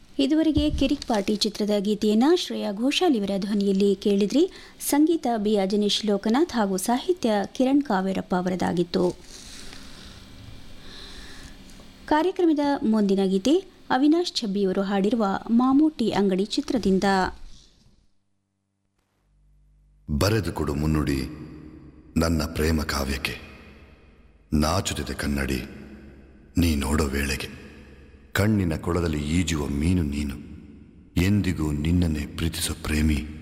ಇದುವರೆಗೆ ಕಿರಿಕ್ ಪಾರ್ಟಿ ಚಿತ್ರದ ಗೀತೆಯನ್ನು ಶ್ರೇಯಾ ಘೋಷಾಲ್ ಇವರ ಧ್ವನಿಯಲ್ಲಿ ಕೇಳಿದ್ರಿ ಸಂಗೀತ ಬಿ ಅಜನೀಶ್ ಲೋಕನಾಥ್ ಹಾಗೂ ಸಾಹಿತ್ಯ ಕಿರಣ್ ಕಾವೇರಪ್ಪ ಅವರದಾಗಿತ್ತು ಕಾರ್ಯಕ್ರಮದ ಮುಂದಿನ ಗೀತೆ ಅವಿನಾಶ್ ಛಬ್ಬಿಯವರು ಹಾಡಿರುವ ಮಾಮೂಟಿ ಅಂಗಡಿ ಚಿತ್ರದಿಂದ ಬರೆದು ಕೊಡು ಮುನ್ನುಡಿ ನನ್ನ ಪ್ರೇಮ ಕಾವ್ಯಕ್ಕೆ ನಾಚುತ್ತಿದೆ ಕನ್ನಡಿ ನೀ ನೋಡೋ ವೇಳೆಗೆ ಕಣ್ಣಿನ ಕೊಳದಲ್ಲಿ ಈಜುವ ಮೀನು ನೀನು ಎಂದಿಗೂ ನಿನ್ನನ್ನೇ ಪ್ರೀತಿಸೋ ಪ್ರೇಮಿ